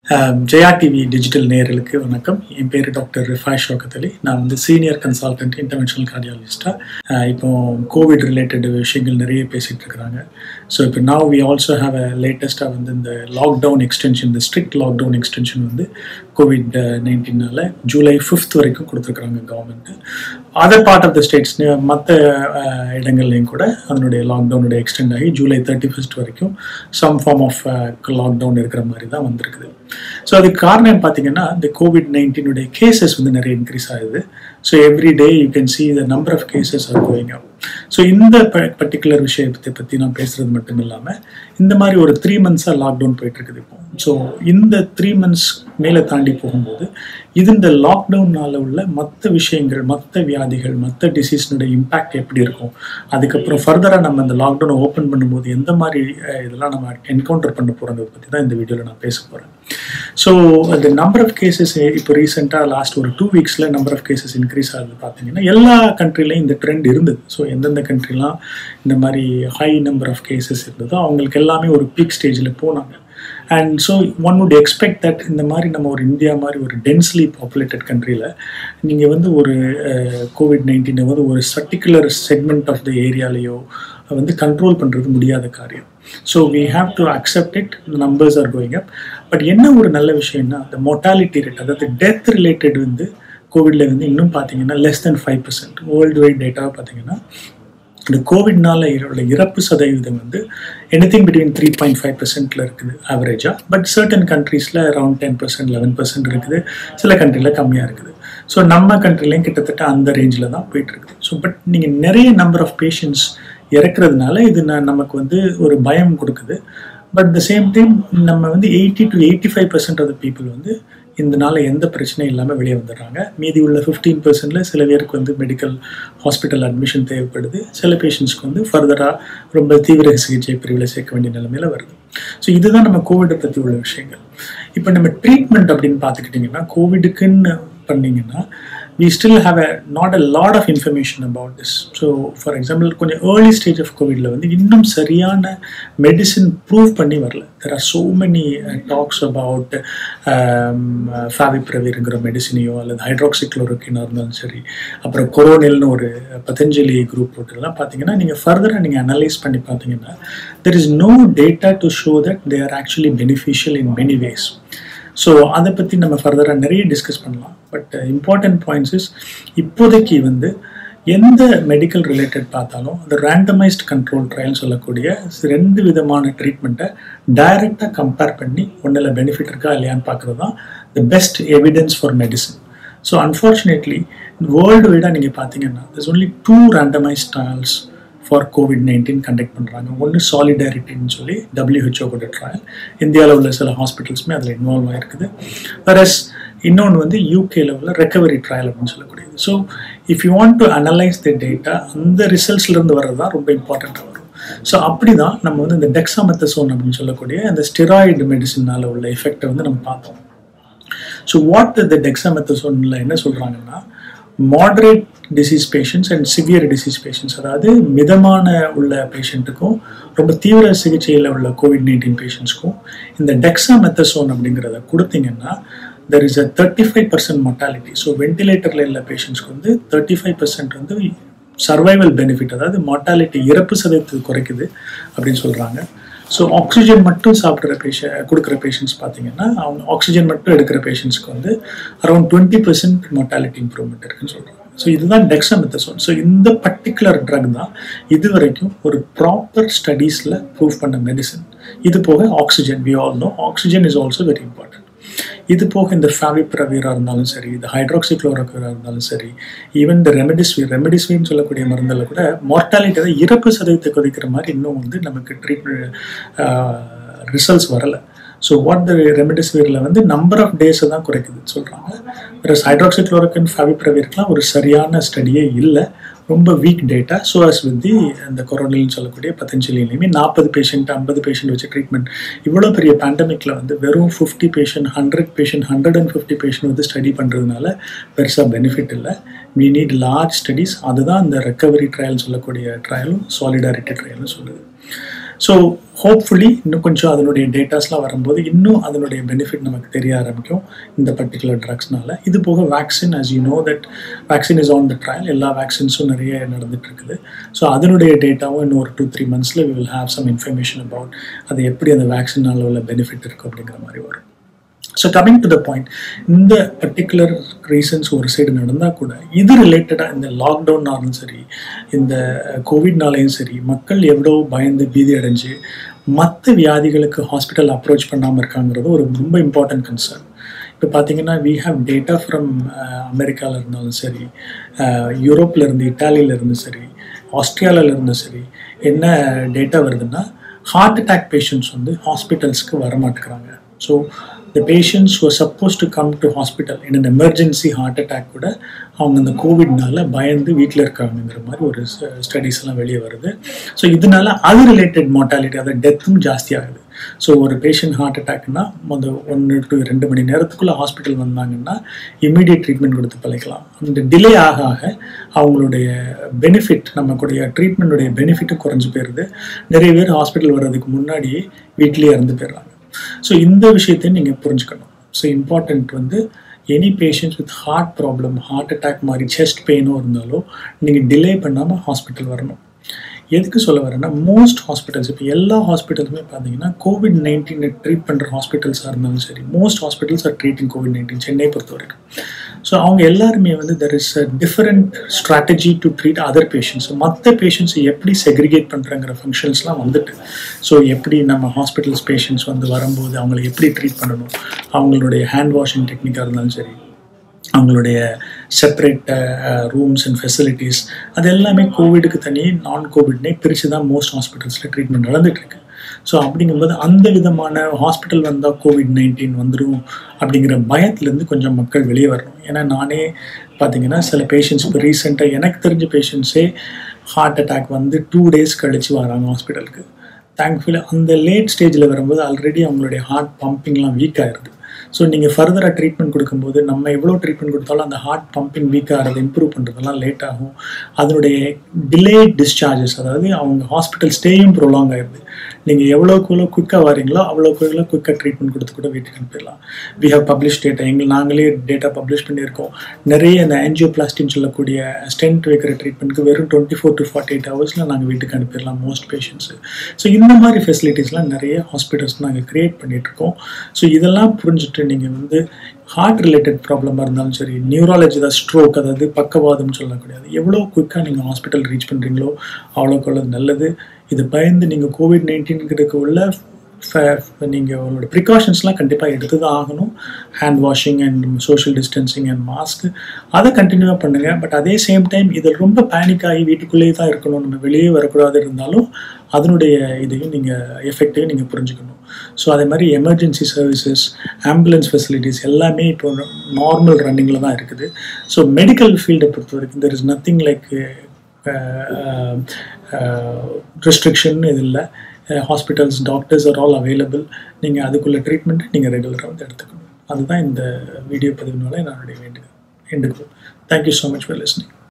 Jaya TV digital நேயர்களுக்கு வணக்கம் என் பேர் டாக்டர் ரிஃபாய் ஷோகத் அலி நான் வந்து சீனியர் கன்சல்டன்ட் இன்டர்வென்ஷனல் கார்டியாலஜிஸ்டாக இப்போ கோவிட் ரிலேட்டட் விஷயங்கள் நிறைய பேசிகிட்டு இருக்கிறாங்க ஸோ இப்போ now we also have uh லேட்டஸ்ட்டாக வந்து இந்த லாக்டவுன் எக்ஸ்டென்ஷன் இந்த ஸ்ட்ரிக்ட் லாக்டவுன் எக்ஸ்டென்ஷன் வந்து கோவிட் நைன்டீனால் ஜூலை ஃபிஃப்த் வரைக்கும் கொடுத்துருக்குறாங்க government other part of the states மற்ற இடங்கள்லையும் கூட அதனுடைய லாக்டவுனுடைய எக்ஸ்டெண்ட் ஆகி ஜூலை தேர்ட்டி ஃபஸ்ட் வரைக்கும் சம் ஃபார்ம் ஆஃப் லாக்டவுன் இருக்கிற மாதிரி தான் வந்திருக்குது ஸோ அதுக்கு காரணம் பார்த்தீங்கன்னா இந்த கோவிட் நைன்டீனுடைய கேசஸ் வந்து நிறைய இன்க்ரீஸ் ஆகுது so every day you can see the number of cases are going up so இந்த பர்டிகுலர் விஷயத்தை பற்றி நான் பேசுறது மட்டும் இல்லாமல் இந்த மாதிரி ஒரு த்ரீ மந்த்ஸாக லாக்டவுன் போயிட்டு இருக்குது இப்போ ஸோ இந்த த்ரீ மந்த்ஸ் மேலே தாண்டி போகும்போது இது இந்த லாக்டவுனால் உள்ள மற்ற விஷயங்கள் மற்ற வியாதிகள் மற்ற டிசீஸ்னுடைய இம்பேக்ட் எப்படி இருக்கும் அதுக்கப்புறம் ஃபர்தராக நம்ம இந்த லாக்டவுனை ஓப்பன் பண்ணும்போது எந்த மாதிரி இதெல்லாம் நம்ம என்கவுண்டர் பண்ண போகிறத பற்றி தான் இந்த வீடியோவில் நான் பேச போகிறேன் ஸோ அந்த நம்பர் ஆஃப் கேசஸ் இப்போ ரீசெண்டாக லாஸ்ட் ஒரு டூ வீக்ஸில் நம்பர் ஆஃப் கேசஸ் இன்க்ரீஸ் ஆகுது பார்த்தீங்கன்னா எல்லா கண்ட்ரிலையும் இந்த ட்ரெண்ட் இருந்தது ஸோ எந்தெந்த கண்ட்ரிலாம் இந்த மாதிரி ஹை நம்பர் ஆஃப் கேசஸ் இருந்ததோ அவங்களுக்கு எல்லாமே ஒரு பீக் ஸ்டேஜில் போனாங்க and so one would expect that இந்த மாதிரி நம்ம ஒரு இந்தியா மாதிரி ஒரு டென்ஸ்லி பாப்புலேட்டட் கண்ட்ரியில் நீங்கள் வந்து ஒரு கோவிட் நைன்டீனை வந்து ஒரு பர்டிகுலர் செக்மெண்ட் ஆஃப் த ஏரியாலேயோ வந்து கண்ட்ரோல் பண்ணுறது முடியாத காரியம் so we have to accept it numbers are going up but என்ன ஒரு நல்ல விஷயம்னா அந்த மொட்டாலிட்டி ரேட் அதாவது டெத் ரிலேட்டட் வந்து கோவிட்ல வந்து இன்னும் பார்த்தீங்கன்னா less then five percent world wide டேட்டாவை பார்த்தீங்கன்னா இந்த கோவிட்னால உள்ள இறப்பு சதவீதம் வந்து any thing between three point five பர்சன்ட்ல இருக்குது ஆவரேஜாக பட் சர்டன் கண்ட்ரீஸில் around ten percent eleven percent இருக்குது சில கண்ட்ரியில் கம்மியாக இருக்குது ஸோ நம்ம கண்ட்ரிலையும் கிட்டத்தட்ட அந்த ரேஞ்சில் தான் போயிட்டு இருக்குது ஸோ பட் நீங்கள் நிறைய நம்பர் ஆஃப் பேஷண்ட்ஸ் இறக்குறதுனால இது நமக்கு வந்து ஒரு பயம் கொடுக்குது பட் த சேம் டைம் நம்ம வந்து eighty to eighty five percent of the people வந்து இதனால எந்த பிரச்சனையும் இல்லாமல் வெளியே வந்துடுறாங்க மீதி உள்ள ஃபிஃப்டீன் பர்சன்டில் சில பேருக்கு வந்து மெடிக்கல் ஹாஸ்பிட்டல் அட்மிஷன் தேவைப்படுது சில பேஷண்ட்ஸ்க்கு வந்து ஃபர்தராக ரொம்ப தீவிர சிகிச்சை பிரிவில் சேர்க்க வேண்டிய நிலைமையில் வருது ஸோ இதுதான் நம்ம கோவிடை பற்றி உள்ள விஷயங்கள் இப்போ நம்ம ட்ரீட்மெண்ட் அப்படின்னு பார்த்துக்கிட்டிங்கன்னா கோவிடுக்குன்னு பண்ணிங்கன்னா we still have a not a lot of information about this so for example கொஞ்சம் ஏர்லி ஸ்டேஜ் ஆஃப் கோவிட்ல வந்து இன்னும் சரியான மெடிசின் ப்ரூவ் பண்ணி வரல there are so many talks about ஃபேவிப்ரவிருங்கிற மெடிசினையோ அல்லது ஹைட்ராக்சிக்ளோரோக்கினாக இருந்தாலும் சரி அப்புறம் கொரோனில்னு ஒரு பதஞ்சலி குரூப் போட்டுலாம் பார்த்தீங்கன்னா நீங்கள் ஃபர்தராக நீங்கள் அனலைஸ் பண்ணி பார்த்தீங்கன்னா there is no data to show that they are actually beneficial in many ways so அதை பற்றி நம்ம ஃபர்தராக நிறைய டிஸ்கஸ் பண்ணலாம் பட் இம்பார்ட்டன்ட் பாயிண்ட்ஸ் இஸ் இப்போதைக்கு வந்து எந்த மெடிக்கல் ரிலேட்டட் பார்த்தாலும் அந்த ரேண்டமைஸ்ட் கண்ட்ரோல் ட்ரையல் சொல்லக்கூடிய ரெண்டு விதமான ட்ரீட்மெண்ட்டை டைரெக்டாக கம்பேர் பண்ணி ஒன்றில் பெனிஃபிட் இருக்கா இல்லையான்னு பார்க்குறது தான் the best evidence for medicine so unfortunately world வைடாக நீங்கள் பார்த்தீங்கன்னா this only two randomised trials for covid nineteen conduct பண்ணுறாங்க ஒன்று சாலிடாரிட்டின்னு சொல்லி டபிள்யூஹெச்ஓ கூட ட்ரையல் இந்தியாவில் உள்ள சில ஹாஸ்பிட்டல்ஸுமே அதில் இன்வால்வ் ஆகிருக்குது வரஸ் இன்னொன்று வந்து யூகே லெவலில் ரெக்கவரி ட்ரையல் அப்படின்னு சொல்லக்கூடியது so if you want to analyse the data அந்த ரிசல்ட்ஸ்லேருந்து வர்றது தான் ரொம்ப இம்பார்ட்டண்ட்டாக வரும் ஸோ அப்படி தான் நம்ம வந்து இந்த டெக்ஸாமெத்தசோன் அப்படின்னு சொல்லக்கூடிய அந்த ஸ்டிராய்டு மெடிசினால் உள்ள எஃபெக்டை வந்து நம்ம பார்த்தோம் ஸோ வாட் த டெக்ஸாமெத்தசோனில் என்ன சொல்கிறாங்கன்னா moderate disease patients and severe disease patients அதாவது மிதமான உள்ள பேஷண்ட்டுக்கும் ரொம்ப தீவிர சிகிச்சையில் உள்ள கோவிட் நைன்டீன் பேஷண்ட்ஸ்க்கும் இந்த டெக்ஸா மெத்தசோன் அப்படிங்கிறத கொடுத்தீங்கன்னா there is a thirty five percent mortality so வென்டிலேட்டரில் உள்ள பேஷண்ட்ஸ்க்கு வந்து தேர்ட்டி ஃபைவ் பர்சன்ட் வந்து சர்வைவல் பெனிஃபிட் அதாவது மார்ட்டாலிட்டி இறப்பு சதவீதத்தை குறைக்குது அப்படின்னு சொல்கிறாங்க ஸோ ஆக்சிஜன் மட்டும் சாப்பிட்ற பேஷ கொடுக்குற பேஷண்ட்ஸ் பார்த்தீங்கன்னா அவங்க ஆக்சிஜன் மட்டும் எடுக்கிற பேஷண்ட்ஸ்க்கு வந்து around twenty percent mortality improvement இருக்குன்னு சொல்கிறாங்க ஸோ இதுதான் டெக்ஸாமெத்தசோன் ஸோ இந்த பர்டிகுலர் ட்ரக் தான் இது வரைக்கும் ஒரு ப்ராப்பர் ஸ்டடீஸில் ப்ரூவ் பண்ண மெடிசன் இது போக oxygen we all know oxygen is also very important இது போக இந்த ஃபேவிப்ரவீராக இருந்தாலும் சரி இந்த ஹைட்ராக்சிக்ளோரோக்வீராக இருந்தாலும் சரி ஈவன் இந்த ரெமடிஸ்வீர் ரெமடிஸ்வீர்னு சொல்லக்கூடிய மருந்தில் கூட மார்ட்டாலிட்டி அதாவது இறப்பு சதவீதத்தை குறைக்கிற மாதிரி இன்னும் வந்து நமக்கு ட்ரீட்மெண்ட் ரிசல்ட்ஸ் வரலை ஸோ வாட் த ரெமடிஸ்வீரில் வந்து நம்பர் ஆஃப் டேஸை தான் குறைக்குதுன்னு சொல்கிறாங்க வேறு ஹைட்ராக்சிக்ளோரோக்கின் ஃபேவிப்ரவீர்க்கெலாம் ஒரு சரியான ஸ்டடியே இல்லை ரொம்ப வீக் டேட்டா ஸோ அஸ் வந்து அந்த கொரோனான்னு சொல்லக்கூடிய பத்தஞ்சலிலையுமே நாற்பது பேஷண்ட் ஐம்பது பேஷண்ட் வச்சு ட்ரீட்மெண்ட் இவ்வளோ பெரிய பேண்டமிக்கில் வந்து வெறும் fifty patient hundred patient hundred and fifty patient வந்து ஸ்டடி பண்ணுறதுனால பெருசாக பெனிஃபிட் இல்லை வி நீட் லார்ஜ் ஸ்டடீஸ் அதுதான் இந்த ரெக்கவரி ட்ரையல் சொல்லக்கூடிய ட்ரையலும் சாலிடாரிட்டி ட்ரையலும் சொல்லுது ஸோ ஹோப்ஃபுல்லி இன்னும் கொஞ்சம் அதனுடைய டேட்டாஸ்லாம் வரும்போது இன்னும் அதனுடைய பெனிஃபிட் நமக்கு தெரிய ஆரம்பிக்கும் இந்த பர்டிகுலர் ட்ரக்ஸ்னால இது போக vaccine as you know that vaccine is on the trial எல்லா வேக்சின்ஸும் நிறைய நடந்துட்டு இருக்குது ஸோ அதனுடைய டேட்டாவும் இன்னும் ஒரு டூ த்ரீ மந்த்ஸில் we will have some information about அது எப்படி அந்த வேக்சினால் உள்ள பெனிஃபிட் இருக்குது அப்படிங்கிற மாதிரி வரும் so coming to the point இந்த பர்டிகுலர் ரீசன்ஸ் ஒரு சைடு நடந்தால் கூட இது ரிலேட்டடாக இந்த லாக்டவுன்னாலும் சரி இந்த கோவிட்னாலையும் சரி மக்கள் எவ்வளோ பயந்து பீதி அடைஞ்சு மற்ற வியாதிகளுக்கு ஹாஸ்பிட்டல் அப்ரோச் பண்ணாமல் இருக்காங்கிறது ஒரு ரொம்ப இம்பார்ட்டன்ட் கன்சர்ன் இப்போ பார்த்தீங்கன்னா வி ஹாவ் டேட்டா ஃப்ரம் அமெரிக்காவில் இருந்தாலும் சரி யூரோப்பில் இருந்து இட்டாலியில இருந்து சரி ஆஸ்திரேலியாவில் இருந்து சரி என்ன டேட்டா வருதுன்னா ஹார்ட் அட்டாக் பேஷண்ட்ஸ் வந்து ஹாஸ்பிட்டல்ஸ்க்கு வரமாட்டேங்கிறாங்க so the patients were supposed to come to hospital in an emergency heart attack கூட அவங்க அந்த கோவிட்னால பயந்து வீட்டில் இருக்காங்கங்கிற மாதிரி ஒரு ஸ்டடீஸ் எல்லாம் வெளியே வருது ஸோ இதனால அது ரிலேட்டட் மார்ட்டாலிட்டி அதாவது டெத்தும் ஜாஸ்தி ஆகுது ஸோ ஒரு பேஷண்ட் ஹார்ட் அட்டாக்னா மொதல் ஒன்று டு ரெண்டு மணி நேரத்துக்குள்ளே ஹாஸ்பிட்டல் வந்தாங்கன்னா இமீடியட் ட்ரீட்மெண்ட் கொடுத்து பழைக்கலாம் அந்த டிலே ஆக ஆக அவங்களுடைய பெனிஃபிட் நமக்குடைய ட்ரீட்மெண்ட்டுடைய பெனிஃபிட்டும் குறைஞ்சு போயிடுது நிறைய பேர் ஹாஸ்பிட்டல் வர்றதுக்கு முன்னாடியே வீட்லேயே இறந்து போயிடுறாங்க ஸோ இந்த விஷயத்தையும் நீங்கள் புரிஞ்சுக்கணும் ஸோ இம்பார்ட்டண்ட் வந்து any patients with heart problem heart attack மாதிரி செஸ்ட் பெயினோ இருந்தாலோ நீங்கள் டிலே பண்ணாமல் ஹாஸ்பிட்டல் வரணும் எதுக்கு சொல்ல வரேன்னா மோஸ்ட் ஹாஸ்பிட்டல்ஸ் இப்போ எல்லா ஹாஸ்பிட்டல்ஸுமே பார்த்தீங்கன்னா கோவிட் நைன்டீனை ட்ரீட் பண்ணுற ஹாஸ்பிட்டல்ஸாக இருந்தாலும் சரி most hospitals are treating covid nineteen Chennai பொறுத்த வரைக்கும் ஸோ அவங்க எல்லாருமே வந்து there is a different strategy to treat other patients மற்ற பேஷண்ட்ஸை எப்படி செக்ரிகேட் பண்ணுறங்கிற ஃபங்க்ஷன்ஸ்லாம் வந்துட்டு ஸோ எப்படி நம்ம ஹாஸ்பிட்டல்ஸ் பேஷண்ட்ஸ் வந்து வரும்போது அவங்களை எப்படி ட்ரீட் பண்ணணும் அவங்களுடைய ஹேண்ட் வாஷிங் டெக்னிக்காக இருந்தாலும் சரி அவங்களுடைய செப்பரேட் ரூம்ஸ் அண்ட் ஃபெசிலிட்டிஸ் அது எல்லாமே கோவிடுக்கு தனி நான் கோவிட்னே பிரித்து தான் மோஸ்ட் ஹாஸ்பிட்டல்ஸில் ட்ரீட்மெண்ட் நடந்துகிட்ருக்கு ஸோ அப்படிங்கும்போது அந்த விதமான ஹாஸ்பிட்டல் வந்தால் கோவிட் நைன்டீன் வந்துடும் அப்படிங்கிற பயத்துலேருந்து கொஞ்சம் மக்கள் வெளியே வரணும் ஏன்னா நானே பார்த்தீங்கன்னா சில பேஷண்ட்ஸ் இப்போ ரீசெண்டாக எனக்கு தெரிஞ்ச பேஷண்ட்ஸே ஹார்ட் அட்டாக் வந்து டூ டேஸ் கழித்து வராங்க ஹாஸ்பிட்டலுக்கு தேங்க்ஃபுல்லி அந்த லேட் ஸ்டேஜில் வரும்போது ஆல்ரெடி அவங்களுடைய ஹார்ட் பம்பிங்லாம் வீக் ஆகிருது ஸோ நீங்கள் ஃபர்தராக ட்ரீட்மெண்ட் கொடுக்கும்போது நம்ம எவ்வளோ ட்ரீட்மெண்ட் கொடுத்தாலும் அந்த ஹார்ட் பம்பிங் வீக் ஆகிறது இம்ப்ரூவ் பண்ணுறதெல்லாம் லேட் ஆகும் அதனுடைய டிலே டிஸ்சார்ஜஸ் அதாவது அவங்க ஹாஸ்பிட்டல் ஸ்டேயும் ப்ரொலாங் ஆயிடுது நீங்கள் எவ்வளோக்கு எவ்வளோ குயிக்காக வரீங்களோ அவ்வளோக்கு எவ்வளோ குயிக்காக ட்ரீட்மெண்ட் கொடுத்து கூட வீட்டுக்கு அனுப்பிடலாம் வி ஹவ் பப்ளிஷ் டேட்டா எங்கள் நாங்களே டேட்டா பப்ளிஷ் பண்ணியிருக்கோம் நிறைய இந்த ஆன்ஜியோபிளாஸ்டின்னு சொல்லக்கூடிய ஸ்டென்ட் வைக்கிற ட்ரீட்மெண்ட்க்கு வெறும் twenty four to forty eight ஹவர்ஸில் நாங்கள் வீட்டுக்கு அனுப்பிடலாம் மோஸ்ட் பேஷண்ட்ஸு ஸோ இந்த மாதிரி ஃபெசிலிட்டிஸ்லாம் நிறைய ஹாஸ்பிட்டல்ஸ் நாங்கள் க்ரியேட் பண்ணிகிட்ருக்கோம் ஸோ இதெல்லாம் புரிஞ்சுட்டு நீங்கள் வந்து ஹார்ட் ரிலேட்டட் ப்ராப்ளமாக இருந்தாலும் சரி நியூராலஜி தான் ஸ்ட்ரோக் அதாவது பக்கவாதம்னு சொல்லக்கூடியது எவ்வளோ குயிக்காக நீங்கள் ஹாஸ்பிட்டல் ரீச் பண்ணுறீங்களோ அவ்வளோக்கு அவ்வளோ நல்லது இது பயந்து நீங்கள் கோவிட் நைன்டீன்கிறதுக்கு உள்ள நீங்கள் உங்களோட ப்ரிகாஷன்ஸ்லாம் கண்டிப்பாக எடுத்து தான் ஆகணும் hand washing and social distancing and mask அதை கண்டினியூவாக பண்ணுங்கள் பட் அதே சேம் டைம் இதில் ரொம்ப பேனிக் ஆகி வீட்டுக்குள்ளேயே தான் இருக்கணும் நம்ம வெளியே வரக்கூடாது இருந்தாலும் அதனுடைய இதையும் நீங்கள் எஃபெக்டையும் நீங்கள் புரிஞ்சுக்கணும் ஸோ அதே மாதிரி எமர்ஜென்சி சர்வீசஸ் ஆம்புலன்ஸ் ஃபெசிலிட்டிஸ் எல்லாமே இப்போ நார்மல் ரன்னிங்கில் தான் இருக்குது ஸோ மெடிக்கல் ஃபீல்டை பொறுத்த வரைக்கும் there is nothing like restriction இது இல்லை hospitals doctors are all available நீங்கள் அதுக்குள்ள ட்ரீட்மெண்ட்டை நீங்கள் ரெகுலராக வந்து எடுத்துக்கணும் அதுதான் இந்த வீடியோ பதிவுனால என்னுடைய வேண்டுகோள் வேண்டுகோள் thank you so much for listening